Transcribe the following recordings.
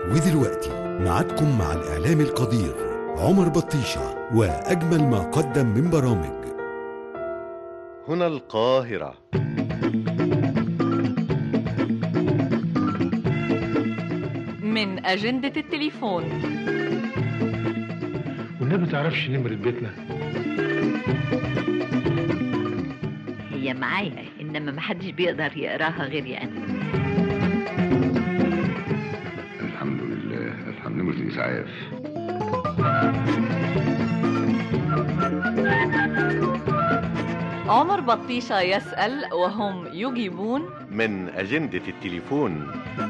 ودلوقتي معادكم مع الإعلام القدير عمر بطيشة وأجمل ما قدم من برامج هنا القاهرة من أجندة التليفون والنبي تعرفش نمرة بيتنا هي معايا انما محدش بيقدر يقراها غيري انا الحمد لله الحمد لله الإسعاف عمر بطيشة يسأل وهم يجيبون من أجندة التليفون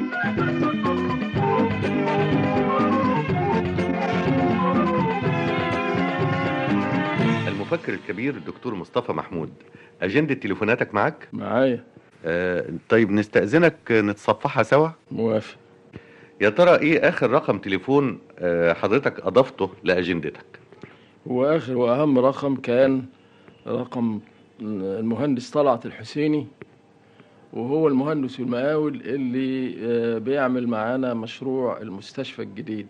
المفكر الكبير الدكتور مصطفى محمود أجندة تليفوناتك معك؟ معايا آه طيب نستأذنك نتصفحها سوا؟ موافق يا ترى إيه آخر رقم تليفون آه حضرتك أضفته لأجندتك؟ واخر واهم رقم كان رقم المهندس طلعت الحسيني وهو المهندس المقاول اللي آه، بيعمل معانا مشروع المستشفى الجديد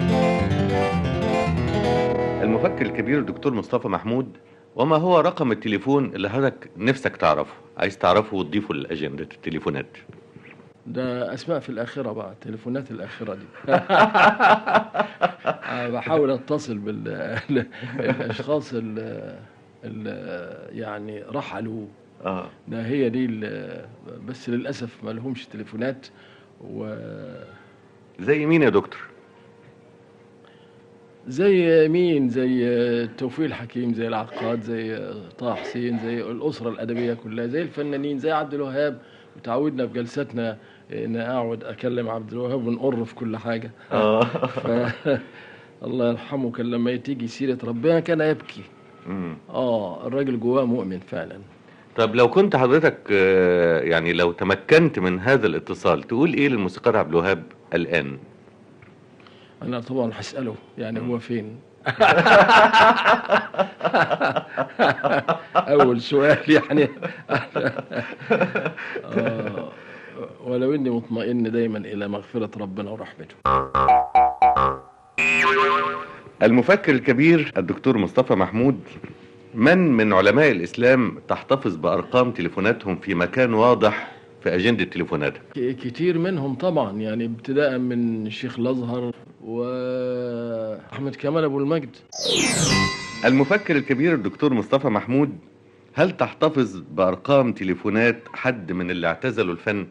المفكر الكبير الدكتور مصطفى محمود وما هو رقم التليفون اللي حضرتك نفسك تعرفه عايز تعرفه وتضيفه لأجندة التليفونات ده اسماء في الاخره بقى تليفونات الاخره دي آه، بحاول اتصل بالاشخاص اللي يعني رحلوا اه ده هي دي ال- بس للاسف ما لهمش تليفونات و زي مين يا دكتور؟ زي مين زي توفيق الحكيم زي العقاد زي طه حسين زي الأسرة الأدبية كلها زي الفنانين زي عبد الوهاب وتعودنا في جلساتنا إن أقعد أكلم عبد الوهاب ونقر في كل حاجة اه ف... الله يرحمه كان لما تيجي سيرة ربنا كان يبكي مم. آه الراجل جواه مؤمن فعلا طب لو كنت حضرتك آه، يعني لو تمكنت من هذا الاتصال تقول ايه للموسيقار عبد الوهاب الآن؟ أنا طبعا هسأله يعني هو فين أول سؤال يعني آه ولو إني مطمئن دايما إلى مغفرة ربنا ورحمته المفكر الكبير الدكتور مصطفى محمود من من علماء الإسلام تحتفظ بأرقام تليفوناتهم في مكان واضح في أجندة تليفوناتك؟ ك- كتير منهم طبعا يعني ابتداء من الشيخ الأزهر وأحمد كمال أبو المجد المفكر الكبير الدكتور مصطفى محمود هل تحتفظ بأرقام تليفونات حد من اللي اعتزلوا الفن؟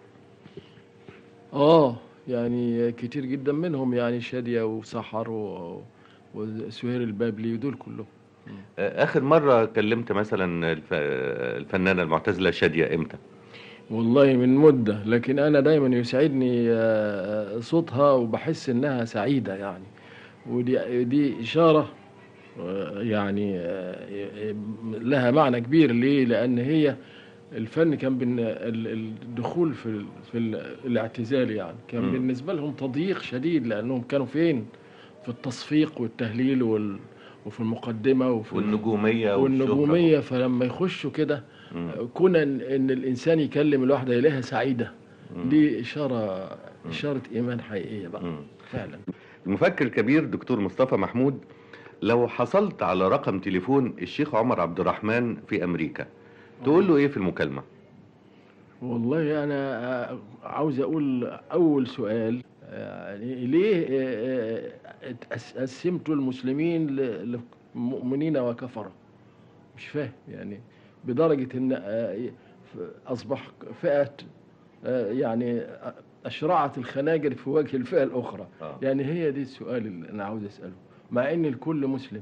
آه يعني كتير جدا منهم يعني شادية وسحر و... وسهير البابلي ودول كلهم آه، آخر مرة كلمت مثلا الف... الفنانة المعتزلة شادية إمتى؟ والله من مدة لكن أنا دايما يسعدني آه، صوتها وبحس إنها سعيدة يعني ودي دي إشارة آه، يعني آه، لها معنى كبير ليه؟ لأن هي الفن كان بن ال- الدخول في ال- في ال- الاعتزال يعني كان مم. بالنسبة لهم تضييق شديد لأنهم كانوا فين؟ في التصفيق والتهليل وال وفي المقدمة وفي والنجومية والنجومية فلما يخشوا كده مم. كون ان إن الانسان يكلم الواحده يلاقيها سعيده دي اشاره اشاره ايمان حقيقيه بقى مم. فعلا المفكر الكبير دكتور مصطفى محمود لو حصلت على رقم تليفون الشيخ عمر عبد الرحمن في أمريكا تقول له إيه في المكالمة؟ والله انا عاوز اقول اول سؤال يعني ليه آه، آه، اتقس- قسمتوا المسلمين ل- لمؤمنين وكفره مش فاهم يعني بدرجه ان آه، اصبح فئه آه، يعني اشرعت الخناجر في وجه الفئه الاخرى آه. يعني هي دي السؤال اللي انا عاوز اساله مع ان الكل مسلم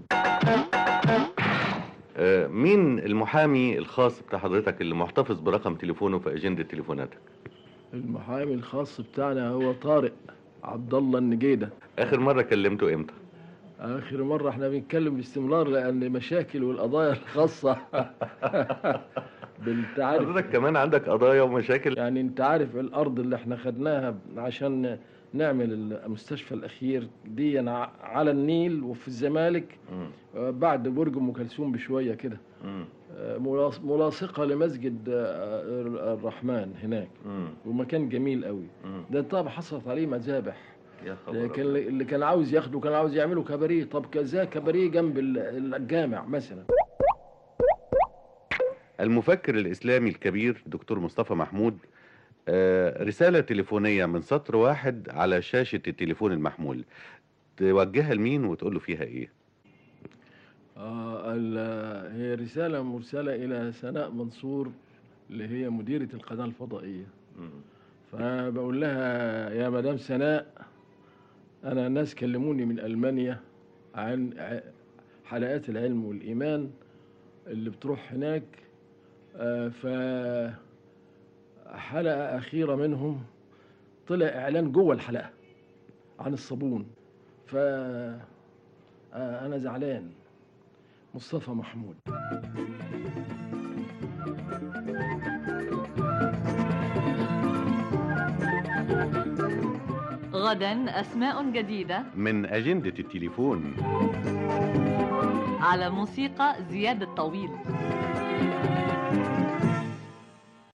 آه، مين المحامي الخاص بتاع حضرتك اللي محتفظ برقم تليفونه في أجندة تليفوناتك؟ المحامي الخاص بتاعنا هو طارق عبد الله النجيده آخر مرة كلمته إمتى؟ اخر مره احنا بنتكلم باستمرار لان مشاكل والقضايا الخاصه انت عارف حضرتك كمان عندك قضايا ومشاكل يعني انت عارف الارض اللي احنا خدناها عشان نعمل المستشفى الاخير دي أنا على النيل وفي الزمالك مم. آه، بعد برج ام كلثوم بشويه كده مم. آه، ملاص- ملاصقه لمسجد آه، الرحمن هناك مم. ومكان جميل قوي مم. ده طبعا حصلت عليه مذابح يا خبر لكن أبيض. اللي كان عاوز ياخده كان عاوز يعمله كباريه طب كذا كباريه جنب ال- الجامع مثلا المفكر الإسلامي الكبير دكتور مصطفى محمود آه، رسالة تليفونية من سطر واحد على شاشة التليفون المحمول توجهها لمين وتقول له فيها ايه آه ال- هي رسالة مرسلة إلى سناء منصور اللي هي مديرة القناة الفضائية فبقول لها يا مدام سناء أنا ناس كلموني من ألمانيا عن ع- حلقات العلم والإيمان اللي بتروح هناك آه، ف حلقة أخيرة منهم طلع إعلان جوه الحلقة عن الصابون ف آه، أنا زعلان مصطفى محمود غدا أسماء جديدة من أجندة التليفون على موسيقى زياد الطويل